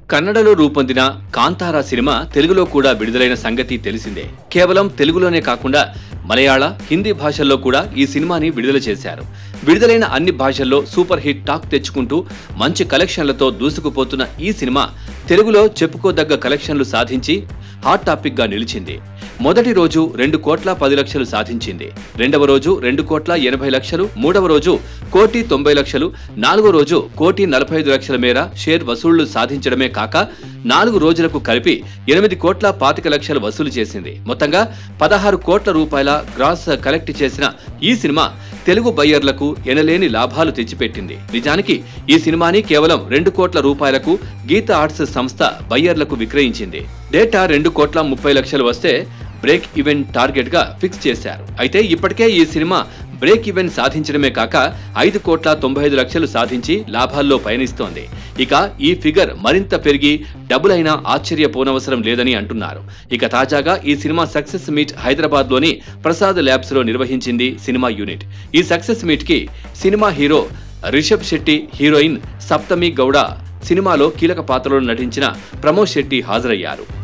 కన్నడలో రూపొందిన కాంతారా సినిమా తెలుగులో కూడా విడుదలైన సంగతి తెలిసిందే కేవలం తెలుగులోనే కాకుండా మలయాళ హిందీ భాషల్లో కూడా ఈ సినిమాని విడుదల చేశారు విడుదలైన అన్ని భాషల్లో సూపర్ హిట్ టాక్ తెచ్చుకుంటూ మంచి కలెక్షన్లతో దూసుకుపోతున్న ఈ సినిమా తెలుగులో చెప్పుకోదగ్గ కలెక్షన్లు సాధించి హాట్ టాపిక్ గా నిలిచింది మొదటి రోజు రెండు కోట్ల పది లక్షలు సాధించింది రెండవ రోజు రెండు కోట్ల ఎనభై లక్షలు మూడవ రోజు కోటి తొంభై లక్షలు నాలుగో రోజు కోటి నలభై ఐదు లక్షల మేర షేర్ వసూళ్లు సాధించడమే కాక నాలుగు రోజులకు కలిపి ఎనిమిది కోట్ల పాతిక లక్షలు వసూలు చేసింది మొత్తంగా పదహారు కోట్ల రూపాయల గ్రాస్ కలెక్ట్ చేసిన ఈ సినిమా తెలుగు బయ్యర్లకు ఎనలేని లాభాలు తెచ్చిపెట్టింది నిజానికి ఈ సినిమాని కేవలం రెండు కోట్ల రూపాయలకు గీత ఆర్ట్స్ సంస్థ బయ్యర్లకు విక్రయించింది డేటా రెండు కోట్ల ముప్పై లక్షలు వస్తే బ్రేక్ ఈవెంట్ టార్గెట్ గా ఫిక్స్ చేశారు అయితే ఇప్పటికే ఈ సినిమా బ్రేక్ ఈవెంట్ సాధించడమే కాక ఐదు కోట్ల తొంభై ఐదు లక్షలు సాధించి లాభాల్లో పయనిస్తోంది ఇక ఈ ఫిగర్ మరింత పెరిగి డబుల్ అయినా ఆశ్చర్యపోనవసరం లేదని అంటున్నారు ఇక తాజాగా ఈ సినిమా సక్సెస్ మీట్ హైదరాబాద్ లోని ప్రసాద్ ల్యాబ్స్ లో నిర్వహించింది సినిమా యూనిట్ ఈ సక్సెస్ మీట్ కి cinema hero Rishab Shetty heroine Saptami Gowda సినిమాలో కీలక పాత్రలో నటించిన ప్రమోద్ శెట్టి హాజరయ్యారు